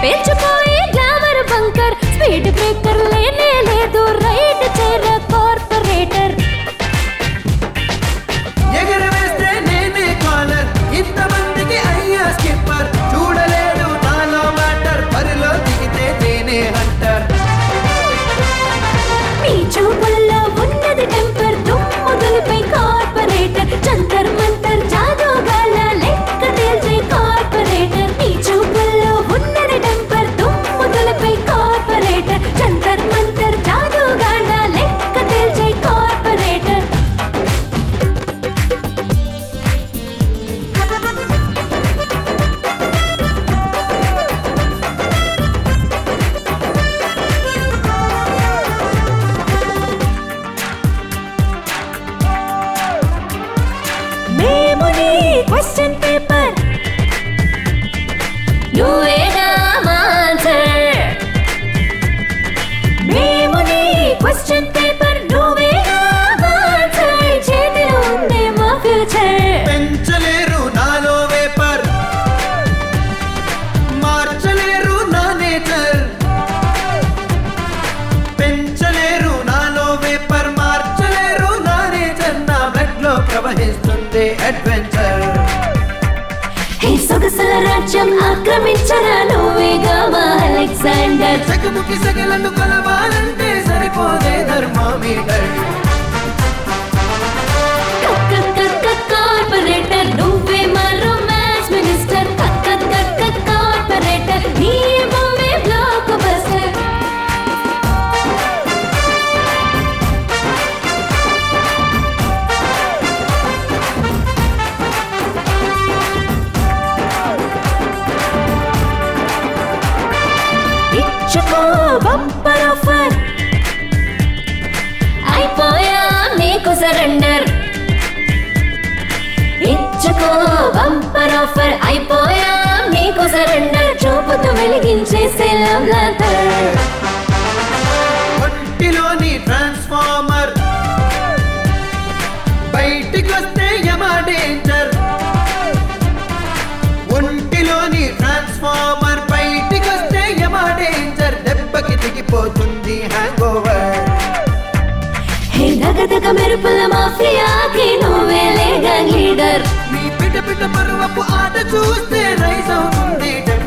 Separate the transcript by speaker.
Speaker 1: పేర్చిపోయే glamour bunker speed breaker లేనే లేదు right చేర corporator
Speaker 2: ఎగరవేస్తే నేనే కాలర్ ఇంతమందికి అయ్యా స్కిప్పర్ చూడలేడు నాలో మ్యాటర్ పరిలో దిగితే నేనే హంటర్
Speaker 1: నీ చూపుల్లో ఉన్నది టెంపర్ దుమ్ముదులపై కార్పొరేటర్ జంతర్ మంతర్ జాదోగాల లెక్క తేల్చే కార్పొరేటర్ నీ చూపుల్లో ఉన్నది టెంపర్ దుమ్ముదులపై కార్పొరేటర్ జంతర్ మంతర్ జాదోగాల లెక్క తేల్చే కార్పొరేటర్ మేము నీ క్వశ్చన్ పేపర్ నువ్వేనా ఆన్సర్ మేము నీ క్వశ్చన్ పేపర్ నువ్వేనా ఆన్సర్ చేతిలో ఉందే మా ఫ్యూచర్
Speaker 2: పెంచలేరు నాలో వేపర్ మార్చలేరు నా నేచర్ పెంచలేరు నాలో వేపర్ మార్చలేరు నా నేచర్ నా బ్లడ్ లో ప్రవహిస్తుంది అడ్వెంచర్
Speaker 1: హే సొగసుల రాజ్యం ఆక్రమించరా నువ్వేగా మా అలెగ్జాండర్
Speaker 2: సగముకి సగలను కొలవాలంటే సరిపోదే థర్మామీటర్
Speaker 1: కక్క కక్క కార్పొరేటర్ నువ్వే మా రొమాన్స్ మినిస్టర్ కక్క కక్క కార్పొరేటర్ నీ బొమ్మే బ్లాక్ బస్టర్ ఇచ్చుకో బంపర్ ఆఫర్ అయిపోయా నీకు సరెండర్ ఇచ్చుకో బంపర్ ఆఫర్ అయిపోయా నీకు సరెండర్ చూపుతూ వెలిగించేసే లవ్ లెటర్
Speaker 2: ఒంటిలోని ట్రాన్స్ఫార్మర్ బయటికొస్తే యమా డేంజర్ ఒంటిలోని ట్రాన్స్ఫార్మర్ బయటికొస్తే యమా డేంజర్ దెబ్బకి దిగిపోతుంది హ్యాంగ్ ఓవర్
Speaker 1: హే దగదగ మెరుపుల మాఫియాకి నువ్వేలేగా లీడర్
Speaker 2: మీ పిట పిట పరువపు ఆట చూస్తే రైజ్ అవుతుంది